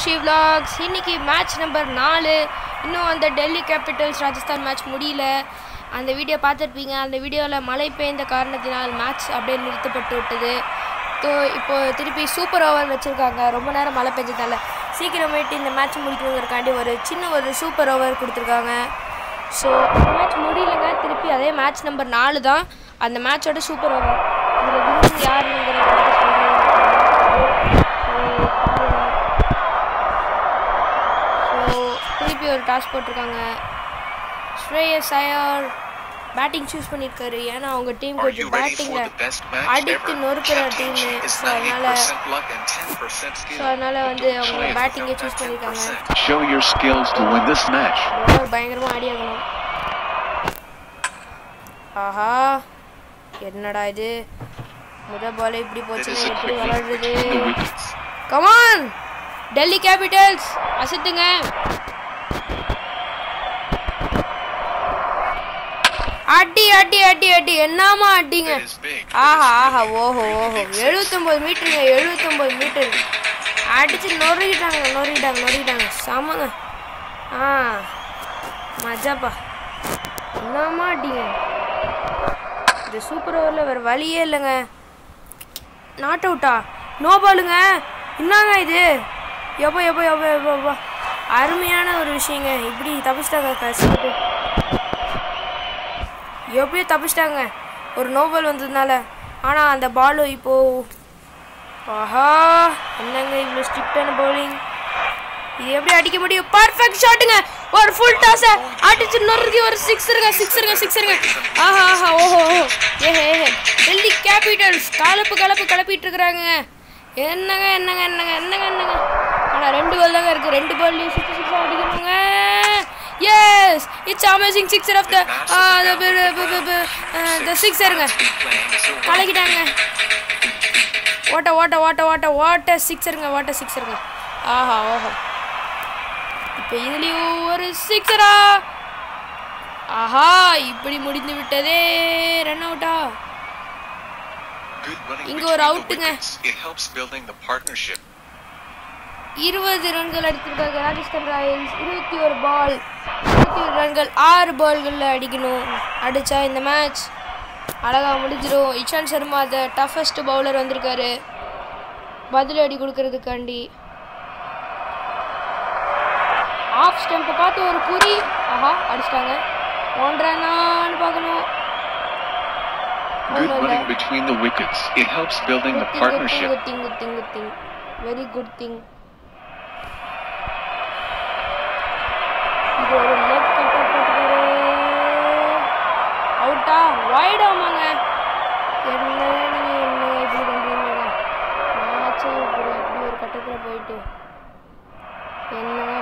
குஷி vlogs இன்னைக்கு match number நாலு இன்னும் அந்த டெல்லி கேபிட்டல்ஸ் ராஜஸ்தான் மேட்ச் முடியல அந்த வீடியோ பார்த்துருப்பீங்க அந்த வீடியோவில் மழை பெய்ந்த காரணத்தினால் மேட்ச் அப்படியே நிறுத்தப்பட்டு விட்டது ஸோ இப்போ திருப்பி சூப்பர் ஓவர் வச்சுருக்காங்க ரொம்ப நேரம் மழை பெஞ்சதால சீக்கிரமேட்டு இந்த மேட்ச் முடிக்கணுங்கிறக்காண்டி ஒரு சின்ன ஒரு சூப்பர் ஓவர் கொடுத்துருக்காங்க ஸோ அந்த மேட்ச் முடியலங்க திருப்பி அதே மேட்ச் நம்பர் நாலு தான் அந்த மேட்சோட சூப்பர் ஓவர் இதில் வின்னிங் யாருங்கிறத ஸோ திருப்பி ஒரு டாஸ் போட்டிருக்காங்க ஸ்ரேயஸ் ஐயர் பேட்டிங் சூஸ் பண்ணியிருக்காரு ஏன்னா அவங்க டீம் Are you கொஞ்சம் ready for the பேட்டிங்கில் best match அடித்து ever? நொறுக்கிற Captain டீமு is ஸோ அதனால் 90% luck and 10% skill. ஸோ அதனால் But வந்து don't அவங்க play it பேட்டிங்கே without சூஸ் that பண்ணியிருக்காங்க 10%. Show your skills to win this match. bowler பயங்கரமாக ஆடி ஆகணும் ஆஹா என்னடா இது முத பால் இப்படி That போச்சுன்னா is a எப்படி quick one விளாடுறது between the wickets. Come on Delhi capitals அசத்துங்க அடி அடி அடி அடி என்னமா அடிங்க That is big. ஆஹா ஆஹா ஓஹோ ஓஹோ எழுபத்தொம்பது மீட்டருங்க எழுபத்தொம்பது மீட்டர் அடிச்சு நொறுக்கிட்டாங்க நொறுக்கிட்டாங்க நொறுக்கிட்டாங்க செமங்க ஆ மஜாப்பா என்னமா அடிங்க இந்த சூப்பர் ஓவரில் வேறு வழியே இல்லைங்க நாட் அவுட்டா நோ பாலுங்க என்னங்க இது எப்போ எப்போ எப்போ எப்போ எப்போ அருமையான ஒரு விஷயங்க இப்படி தப்பிச்சிட்டாங்க கஷ்டப்பட்டு எப்படியோ தப்பிச்சிட்டாங்க ஒரு நோ பால் வந்ததுனால ஆனால் அந்த பாலு இப்போது ஆஹா என்னங்க இவ்வளோ ஸ்ட்ரிக்டான பவுலிங் இது எப்படி அடிக்க முடியும் பர்ஃபெக்ட் ஷாட்டுங்க ஒரு ஃபுல் டாஸை அடிச்சு நொறுக்கி ஒரு சிக்ஸருங்க சிக்ஸருங்க சிக்ஸருங்க ஆஹா ஆஹா ஓஹோ ஓஹோ ஏஹே ஏஹே டெல்லி கேபிட்டல்ஸ் கலப்பு கலப்பு கலப்பிட்டு இருக்கிறாங்க என்னங்க என்னங்க என்னங்க என்னங்க என்னங்க ஆனால் ரெண்டு பால் தாங்க இருக்குது ரெண்டு பால்லையும் சிக்ஸ் சிக்ஸ் அடிக்கணுங்க yes it's amazing sixer of the the சிக்ஸருங்க Playing so well. கலக்கிட்டாங்க ஓட்ட ஓட்ட ஓட்ட ஓட்ட ஓட்ட சிக்ஸருங்க ஓட்ட சிக்ஸருங்க ஆஹா ஓஹோ இப்போ இதுலேயும் ஒரு சிக்ஸரா ஆஹா இப்படி முடிந்து விட்டதே ரன் அவுட்டா Good running இங்க between ஒரு the அவுட்டுங்க. wickets. It helps building the partnership. இருபது ரன்கள் அடித்திருக்காங்க ராஜஸ்தான் ராயல்ஸ் இருபத்தி ஒரு பால் இருபத்தி ஒரு ரன்கள் ஆறு பால்களில் அடிக்கணும் அடித்தா இந்த மேட்ச் அழகாக முடிஞ்சிடும் Ishant Sharma the toughest bowler வந்திருக்காரு பதில் அடி கொடுக்கறதுக்காண்டி ஆஃப் ஸ்டெம்பை பார்த்து ஒரு குறி ஆஹா அடிச்சிட்டாங்க ஒன்றரைனான்னு பார்க்கணும் Good ஒன்றும் இல்லை running between the wickets. It helps building the partnership. Good thing, good thing, good thing. Very good thing. இது ஒரு லெக் கட்டர் போட்டுக்காரு அவுட்டா வைட் ஆமாங்க என்ன நீங்க என்ன இப்படி பண்றீங்க மேட்சே இப்படி இப்படி ஒரு கட்டத்தில் போயிட்டு என்னங்க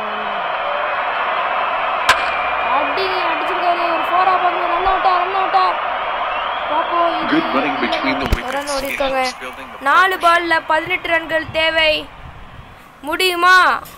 அடி அடிச்சிருக்காரு ஒரு ஃபோரா பாருங்க ரன் அவுட்டா ரன் அவுட்டா பாப்போம் இது Good running between the wickets. Run It ஓடிருக்காங்க helps building the நாலு பால்ல பதினெட்டு ரன்கள் தேவை முடியுமா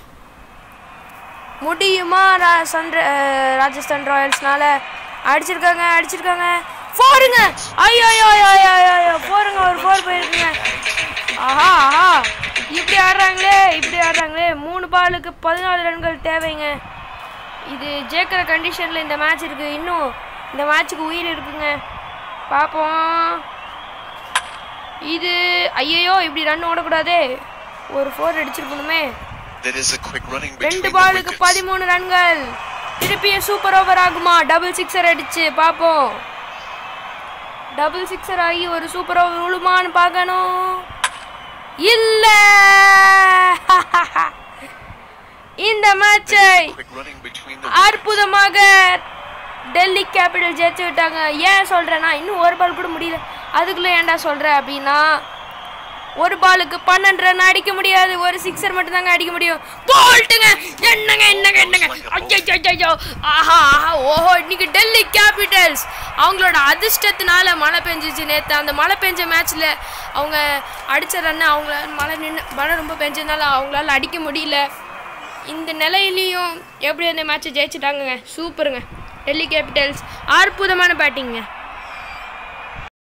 முடியுமா ரா- சன்ர அஹ், ராஜஸ்தான் ராயல்ஸ்னால அடிச்சிருக்காங்க அடிச்சிருக்காங்க போருங்க ஐயோ ஐயோ ஐயோ ஐயோ ஐயோ, ஐயோ போருங்க ஒரு போர் போயிருக்குங்க ஆஹா ஆஹா இப்படி ஆடுறாங்களே இப்படி ஆடுறாங்களே மூணு பாலுக்கு பதினாலு ரன்கள் தேவைங்க இது ஜெயிக்கிற கண்டிஷனில் இந்த மேட்ச் இருக்குது இன்னும் இந்த மேட்ச்சுக்கு உயிர் இருக்குங்க பார்ப்போம் இது ஐயையோ இப்படி ரன் ஓடக்கூடாதே ஒரு ஃபோர் அடிச்சிருக்கணுமே That is a quick running ரெண்டு between the பாலுக்கு wickets. பதிமூணு ரன்கள் திருப்பியும் சூப்பர் ஓவர் ஆகுமா டபுள் சிக்ஸர் அடிச்சு பார்ப்போம் டபுள் சிக்ஸர் ஆகி ஒரு சூப்பர் ஓவர் விழுமான்னு பார்க்கணும் இல்ல இந்த மேட்சை Quick running between the அற்புதமாக டெல்லி கேபிட்டல் ஜெயிச்சு விட்டாங்க ஏன் சொல்கிறேன்னா இன்னும் ஒரு பால் கூட முடியல அதுக்குள்ளே ஏன்டா சொல்கிற அப்படின்னா ஒரு பாலுக்கு பன்னெண்டு ரன் அடிக்க முடியாது ஒரு சிக்ஸர் மட்டும்தாங்க அடிக்க முடியும் போல்ட்டுங்க என்னங்க என்னங்க என்னங்க ஐயோ ஆஹா ஆஹா ஓஹோ இன்னைக்கு டெல்லி கேபிட்டல்ஸ் அவங்களோட அதிர்ஷ்டத்தினால மழை பெஞ்சிச்சு நேற்று அந்த மழை பெஞ்ச மேட்ச்சில் அவங்க அடித்த ரன்னை அவங்கள மழை நின்று மழை ரொம்ப பெஞ்சதுனால அவங்களால அடிக்க முடியல இந்த நிலையிலையும் எப்படி அந்த மேட்சை ஜெயிச்சிட்டாங்கங்க சூப்பருங்க டெல்லி கேபிட்டல்ஸ் அற்புதமான பேட்டிங்க